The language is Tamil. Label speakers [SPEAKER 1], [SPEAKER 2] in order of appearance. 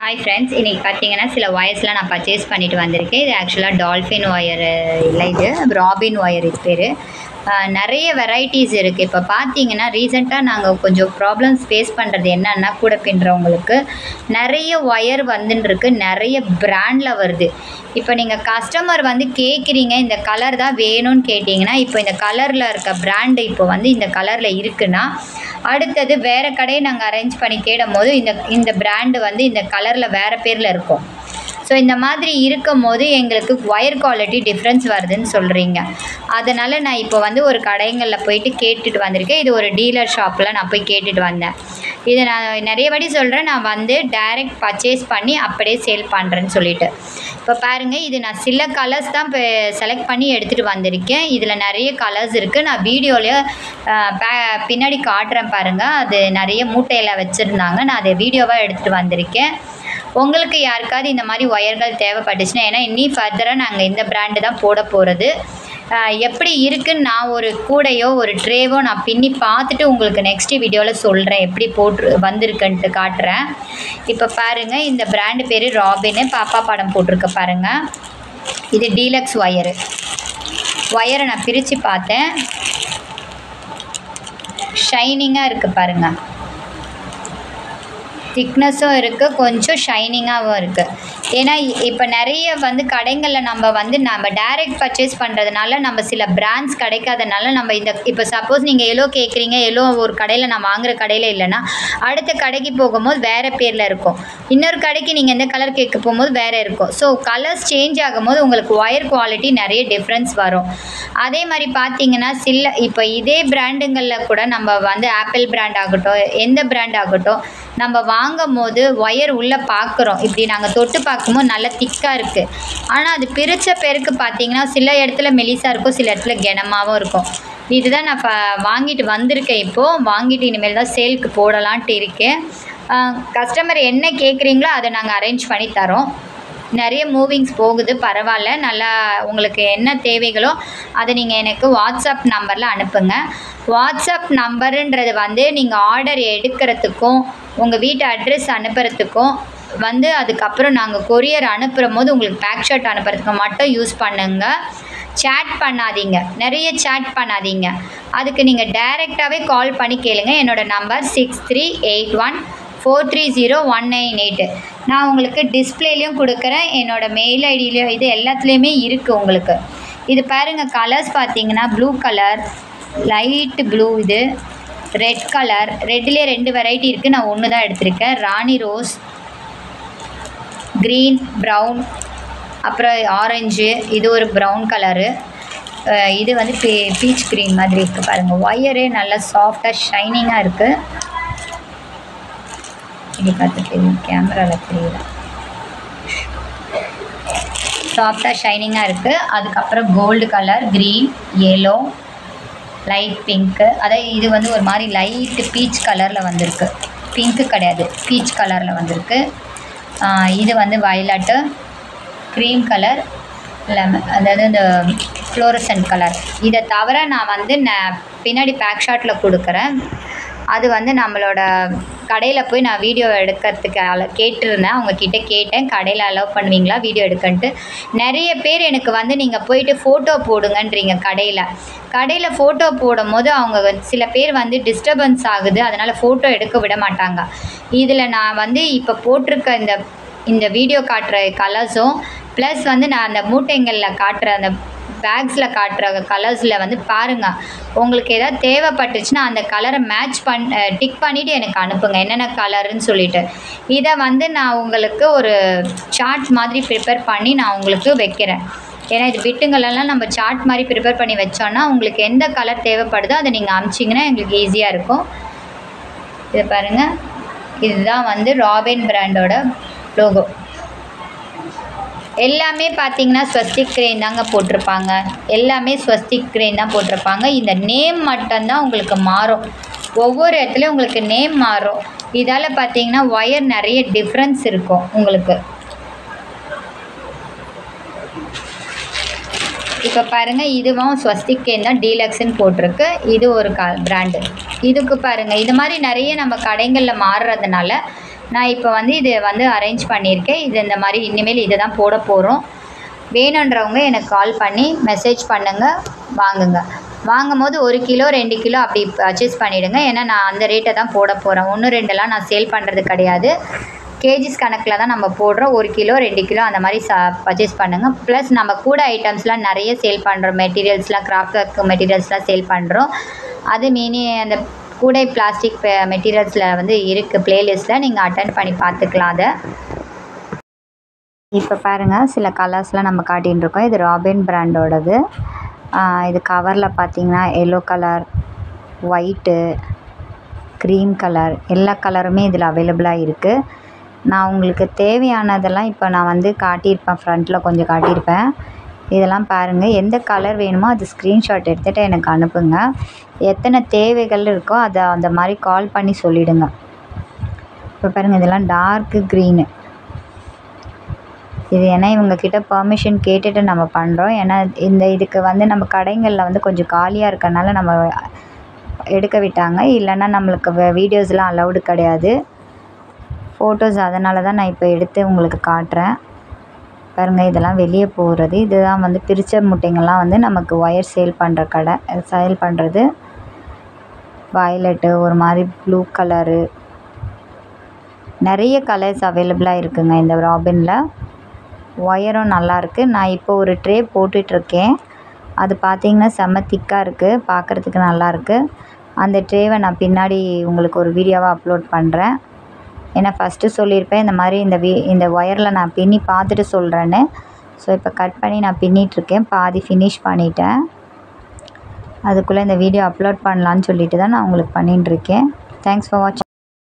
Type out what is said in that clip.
[SPEAKER 1] ஹாய் ஃப்ரெண்ட்ஸ் இன்றைக்கி பார்த்தீங்கன்னா சில ஒயர்ஸ்லாம் நான் பர்ச்சேஸ் பண்ணிட்டு வந்திருக்கேன் இது ஆக்சுவலாக டால்ஃபின் ஒயர் இல்லை இது ராபின் ஒயர் இது பேர் நிறைய வெரைட்டிஸ் இருக்குது இப்போ பார்த்தீங்கன்னா ரீசெண்டாக நாங்கள் கொஞ்சம் ப்ராப்ளம்ஸ் ஃபேஸ் பண்ணுறது என்னன்னா கூட பின்னுறவங்களுக்கு நிறைய ஒயர் வந்துன்னு நிறைய பிராண்டில் வருது இப்போ நீங்கள் கஸ்டமர் வந்து கேட்குறீங்க இந்த கலர் தான் வேணும்னு கேட்டிங்கன்னா இப்போ இந்த கலரில் இருக்க பிராண்டு இப்போ வந்து இந்த கலரில் இருக்குன்னா அடுத்தது வேறு கடையை நாங்கள் அரேஞ்ச் பண்ணி தேடும் போது இந்த இந்த பிராண்டு வந்து இந்த கலரில் வேறு பேரில் இருக்கும் ஸோ இந்த மாதிரி இருக்கும் போது எங்களுக்கு ஒயர் குவாலிட்டி டிஃப்ரென்ஸ் வருதுன்னு சொல்கிறீங்க அதனால் நான் இப்போ வந்து ஒரு கடைங்களில் போயிட்டு கேட்டுட்டு வந்திருக்கேன் இது ஒரு டீலர் ஷாப்பில் நான் போய் கேட்டுட்டு வந்தேன் இதை நான் நிறைய வாட்டி சொல்கிறேன் நான் வந்து டைரக்ட் பர்ச்சேஸ் பண்ணி அப்படியே சேல் பண்ணுறேன்னு சொல்லிட்டு இப்போ பாருங்கள் இது நான் சில கலர்ஸ் தான் இப்போ செலக்ட் பண்ணி எடுத்துகிட்டு வந்திருக்கேன் இதில் நிறைய கலர்ஸ் இருக்குது நான் வீடியோவில் பின்னாடி காட்டுறேன் பாருங்கள் அது நிறைய மூட்டையில் வச்சுருந்தாங்க நான் அதை வீடியோவாக எடுத்துகிட்டு வந்திருக்கேன் உங்களுக்கு யாருக்காவது இந்த மாதிரி ஒயர்கள் தேவைப்பட்டுச்சுன்னா ஏன்னா இன்னி ஃபர்தராக நாங்கள் இந்த பிராண்டு தான் போட போகிறது எப்படி இருக்குன்னு நான் ஒரு கூடையோ ஒரு ட்ரேவோ நான் பின்னி பார்த்துட்டு உங்களுக்கு நெக்ஸ்ட் வீடியோவில் சொல்கிறேன் எப்படி போட்டு வந்திருக்குன்ட்டு காட்டுறேன் இப்போ பாருங்கள் இந்த பிராண்டு பேர் ராபின்னு பாப்பா படம் போட்டிருக்க பாருங்கள் இது டீலக்ஸ் ஒயரு ஒயரை நான் பிரித்து பார்த்தேன் ஷைனிங்காக இருக்குது பாருங்கள் திக்னஸும் இருக்குது கொஞ்சம் ஷைனிங்காகவும் இருக்குது ஏன்னா இப்போ நிறைய வந்து கடைகளில் நம்ம வந்து நம்ம டைரக்ட் பர்ச்சேஸ் பண்ணுறதுனால நம்ம சில பிராண்ட்ஸ் கிடைக்காதனால நம்ம இந்த இப்போ சப்போஸ் நீங்கள் எல்லோ கேட்குறீங்க எல்லோ ஒரு கடையில் நான் வாங்குகிற கடையில் இல்லைன்னா அடுத்த கடைக்கு போகும்போது வேறு பேரில் இருக்கும் இன்னொரு கடைக்கு நீங்கள் எந்த கலர் கேட்க போகும்போது வேறு இருக்கும் ஸோ கலர்ஸ் சேஞ்ச் ஆகும்போது உங்களுக்கு ஒயர் குவாலிட்டி நிறைய டிஃப்ரென்ஸ் வரும் அதே மாதிரி பார்த்தீங்கன்னா சில இப்போ இதே பிராண்டுங்களில் கூட நம்ம வந்து ஆப்பிள் பிராண்ட் ஆகட்டும் எந்த பிராண்ட் ஆகட்டும் நம்ம வாங்கும் போது ஒயர் உள்ளே பார்க்குறோம் இப்படி நாங்கள் தொட்டு பார்க்கும்போது நல்லா திக்காக இருக்குது ஆனால் அது பிரித்த பேருக்கு பார்த்தீங்கன்னா சில இடத்துல மெலிசாக இருக்கும் சில இடத்துல கனமாகவும் இருக்கும் இதுதான் நான் இப்போ வாங்கிட்டு வந்திருக்கேன் இப்போது வாங்கிட்டு இனிமேல் தான் சேலுக்கு போடலான்ட்டு இருக்கேன் கஸ்டமர் என்ன கேட்குறீங்களோ அதை நாங்கள் அரேஞ்ச் பண்ணி தரோம் நிறைய மூவிங்ஸ் போகுது பரவாயில்ல நல்லா உங்களுக்கு என்ன தேவைகளோ அதை நீங்கள் எனக்கு வாட்ஸ்அப் நம்பரில் அனுப்புங்க வாட்ஸ்அப் நம்பருன்றது வந்து நீங்கள் ஆர்டர் எடுக்கிறதுக்கும் உங்கள் வீட்டு அட்ரஸ் அனுப்புறதுக்கும் வந்து அதுக்கப்புறம் நாங்கள் கொரியர் அனுப்புகிற போது உங்களுக்கு பேக் ஷர்ட் அனுப்புறதுக்கு மட்டும் யூஸ் பண்ணுங்கள் சேட் பண்ணாதீங்க நிறைய சேட் பண்ணாதீங்க அதுக்கு நீங்கள் டைரெக்டாகவே கால் பண்ணி கேளுங்க என்னோடய number six three eight one four three zero one nine eight நான் உங்களுக்கு டிஸ்பிளேலையும் கொடுக்குறேன் என்னோடய மெயில் ஐடியிலையும் இது எல்லாத்துலேயுமே இருக்குது உங்களுக்கு இது பாருங்கள் கலர்ஸ் பார்த்தீங்கன்னா ப்ளூ கலர் லைட் ப்ளூ இது ரெட் கலர் ரெட்லேயே ரெண்டு வெரைட்டி இருக்குது நான் ஒன்று தான் எடுத்திருக்கேன் ராணி ரோஸ் க்ரீன் ப்ரௌன் அப்புறம் ஆரஞ்சு இது ஒரு ப்ரௌன் கலரு இது வந்து பீ பீச் க்ரீன் மாதிரி இருக்குது பாருங்கள் ஒயரே நல்லா சாஃப்டாக ஷைனிங்காக இருக்குது இது பார்த்து தெரியும் கேமராவில் தெரியல சாஃப்டாக ஷைனிங்காக இருக்குது அதுக்கப்புறம் gold colour green yellow light pink அதாவது இது வந்து ஒரு மாதிரி லைட்டு பீச் கலரில் வந்திருக்கு பிங்க்கு கிடையாது பீச் கலரில் வந்திருக்கு இது வந்து வயலட்டு க்ரீம் கலர் லெமன் அதாவது இந்த ஃப்ளோரசன்ட் கலர் இதை தவிர நான் வந்து நான் பின்னாடி பேக் ஷாட்டில் கொடுக்குறேன் அது வந்து நம்மளோட கடையில் போய் நான் வீடியோ எடுக்கிறதுக்கு அல கேட்டிருந்தேன் அவங்கக்கிட்ட கேட்டேன் கடையில் அலோவ் பண்ணுவீங்களா வீடியோ எடுக்கன்ட்டு நிறைய பேர் எனக்கு வந்து நீங்கள் போயிட்டு ஃபோட்டோ போடுங்கன்றீங்க கடையில் கடையில் ஃபோட்டோ போடும் போது அவங்க சில பேர் வந்து டிஸ்டர்பன்ஸ் ஆகுது அதனால் ஃபோட்டோ எடுக்க விட மாட்டாங்க இதில் நான் வந்து இப்போ போட்டிருக்க இந்த இந்த வீடியோ காட்டுற கலர்ஸும் ப்ளஸ் வந்து நான் அந்த மூட்டைங்களில் காட்டுற அந்த பேக்ஸில் காட்டுற கலர்ஸில் வந்து பாருங்கள் உங்களுக்கு எதாவது தேவைப்பட்டுச்சுன்னா அந்த கலரை மேட்ச் பண் டிக் பண்ணிவிட்டு எனக்கு அனுப்புங்க என்னென்ன கலருன்னு சொல்லிவிட்டு இதை வந்து நான் உங்களுக்கு ஒரு சார்ட் மாதிரி ப்ரிப்பேர் பண்ணி நான் உங்களுக்கு வைக்கிறேன் ஏன்னா இது பிட்டுங்களெல்லாம் நம்ம சார்ட் மாதிரி ப்ரிப்பேர் பண்ணி வச்சோன்னா உங்களுக்கு எந்த கலர் தேவைப்படுதோ அதை நீங்கள் அமிச்சிங்கன்னா எங்களுக்கு ஈஸியாக இருக்கும் இதை பாருங்கள் இதுதான் வந்து ராபின் பிராண்டோட லோகோ எல்லாமே பார்த்தீங்கன்னா ஸ்வஸ்திக் கிரெயின் தாங்க போட்டிருப்பாங்க எல்லாமே ஸ்வஸ்திக் கிரெயின் தான் போட்டிருப்பாங்க இந்த நேம் மட்டும்தான் உங்களுக்கு மாறும் ஒவ்வொரு இடத்துலையும் உங்களுக்கு நேம் மாறும் இதால் பார்த்தீங்கன்னா ஒயர் நிறைய டிஃப்ரென்ஸ் இருக்கும் உங்களுக்கு இப்போ பாருங்கள் இதுவும் ஸ்வஸ்திக் கேன் தான் டீலக்ஸ்ன்னு போட்டிருக்கு இது ஒரு க பிராண்டு இதுக்கு பாருங்கள் இது மாதிரி நிறைய நம்ம கடைகளில் மாறுறதுனால நான் இப்போ வந்து இது வந்து அரேஞ்ச் பண்ணியிருக்கேன் இது இந்த மாதிரி இனிமேல் இதை தான் போட போகிறோம் வேணுன்றவங்க எனக்கு கால் பண்ணி மெசேஜ் பண்ணுங்கள் வாங்குங்க வாங்கும் போது ஒரு கிலோ ரெண்டு கிலோ அப்படி பர்ச்சேஸ் பண்ணிவிடுங்க ஏன்னா நான் அந்த ரேட்டை தான் போட போகிறேன் ஒன்று ரெண்டெல்லாம் நான் சேல் பண்ணுறது கிடையாது கேஜிஸ் கணக்கில் தான் நம்ம போடுறோம் ஒரு கிலோ ரெண்டு கிலோ அந்த மாதிரி சா பர்ச்சேஸ் பண்ணுங்கள் ப்ளஸ் நம்ம கூட ஐட்டம்ஸ்லாம் நிறைய சேல் பண்ணுறோம் மெட்டீரியல்ஸ்லாம் கிராஃப்ட் ஒர்க் மெட்டீரியல்ஸ்லாம் சேல் பண்ணுறோம் அது மீனி அந்த கூடை பிளாஸ்டிக் மெட்டீரியல்ஸில் வந்து இருக்குது ப்ளேலிஸ்ட்டில் நீங்கள் அட்டன் பண்ணி பார்த்துக்கலாம் அதை இப்போ பாருங்கள் சில கலர்ஸ்லாம் நம்ம காட்டின்னு இருக்கோம் இது ராபின் பிராண்டோடது இது கவரில் பார்த்தீங்கன்னா yellow colour white cream colour எல்லா கலருமே இதில் அவைலபிளாக இருக்குது நான் உங்களுக்கு தேவையானதெல்லாம் இப்போ நான் வந்து காட்டியிருப்பேன் ஃப்ரண்ட்டில் கொஞ்சம் காட்டியிருப்பேன் இதெல்லாம் பாருங்கள் எந்த கலர் வேணுமோ அது ஸ்க்ரீன்ஷாட் எடுத்துகிட்டு எனக்கு அனுப்புங்க எத்தனை தேவைகள் இருக்கோ அதை அந்த மாதிரி கால் பண்ணி சொல்லிவிடுங்க இப்போ பாருங்கள் இதெல்லாம் டார்க்கு க்ரீனு இது ஏன்னா இவங்கக்கிட்ட பர்மிஷன் கேட்டுட்டு நம்ம பண்ணுறோம் ஏன்னா இந்த இதுக்கு வந்து நம்ம கடைங்களில் வந்து கொஞ்சம் காலியாக இருக்கறனால நம்ம எடுக்க விட்டாங்க இல்லைன்னா நம்மளுக்கு வீடியோஸ்லாம் அலௌடு கிடையாது ஃபோட்டோஸ் அதனால தான் நான் இப்போ எடுத்து உங்களுக்கு காட்டுறேன் பாருங்கள் இதெல்லாம் வெளியே போகிறது இதுதான் வந்து பிரித்த முட்டைங்கள்லாம் வந்து நமக்கு ஒயர் சேல் பண்ணுற கடை சேல் பண்ணுறது வயலட்டு ஒரு மாதிரி ப்ளூ கலரு நிறைய கலர்ஸ் அவைலபிளாக இருக்குங்க இந்த ராபினில் ஒயரும் நல்லாயிருக்கு நான் இப்போ ஒரு ட்ரே போட்டுட்ருக்கேன் அது பார்த்திங்கன்னா செம்ம திக்காக இருக்குது பார்க்குறதுக்கு நல்லாயிருக்கு அந்த ட்ரேவை நான் பின்னாடி உங்களுக்கு ஒரு வீடியோவாக அப்லோட் பண்ணுறேன் ஏன்னா ஃபஸ்ட்டு சொல்லியிருப்பேன் இந்த மாதிரி இந்த வீ இந்த ஒயரில் நான் பின்னி பார்த்துட்டு சொல்கிறேன்னு ஸோ இப்போ கட் பண்ணி நான் பின்னிகிட்ருக்கேன் பாதி ஃபினிஷ் பண்ணிட்டேன் அதுக்குள்ளே இந்த வீடியோ அப்லோட் பண்ணலான்னு சொல்லிட்டு தான் நான் உங்களுக்கு பண்ணிட்டுருக்கேன் தேங்க்ஸ் ஃபார் வாட்சிங்